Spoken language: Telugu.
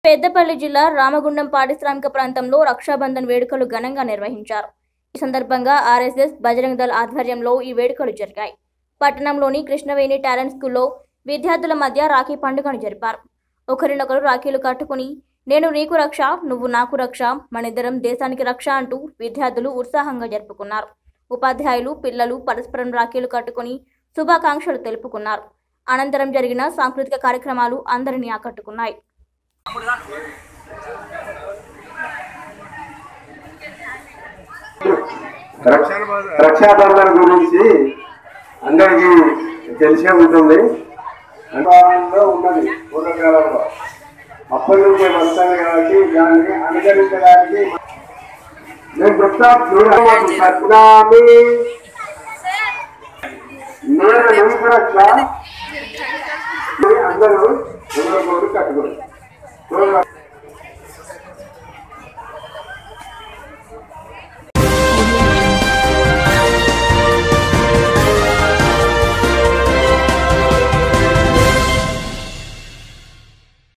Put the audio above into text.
పెద్దపల్లి జిల్లా రామగుండం పారిశ్రామిక ప్రాంతంలో రక్షాబంధన్ వేడుకలు ఘనంగా నిర్వహించారు ఈ సందర్భంగా ఆర్ఎస్ఎస్ బజరంగ్ దళ్ ఆధ్వర్యంలో ఈ వేడుకలు జరిగాయి పట్టణంలోని కృష్ణవేణి టాలెంట్ స్కూల్లో విద్యార్థుల మధ్య రాఖీ పండుగను జరిపారు ఒకరినొకరు రాఖీలు కట్టుకుని నేను నీకు రక్ష నువ్వు నాకు రక్ష మనిద్దరం దేశానికి రక్ష అంటూ విద్యార్థులు ఉత్సాహంగా జరుపుకున్నారు ఉపాధ్యాయులు పిల్లలు పరస్పరం రాఖీలు కట్టుకుని శుభాకాంక్షలు తెలుపుకున్నారు అనంతరం జరిగిన సాంస్కృతిక కార్యక్రమాలు అందరినీ ఆకట్టుకున్నాయి రక్షాబంధన్ గురించి అందరికీ తెలిసే ఉంటుంది అనుభవంలో ఉన్నది పూర్వకాలంలో అప్పటి నుంచే వస్తాను కాబట్టి దాన్ని అనుసరించడానికి నేను చెప్తా చూడండి సత్నామి నేను నమ్ముకు రక్ష అందరూ ఎవరో కట్టుకోండి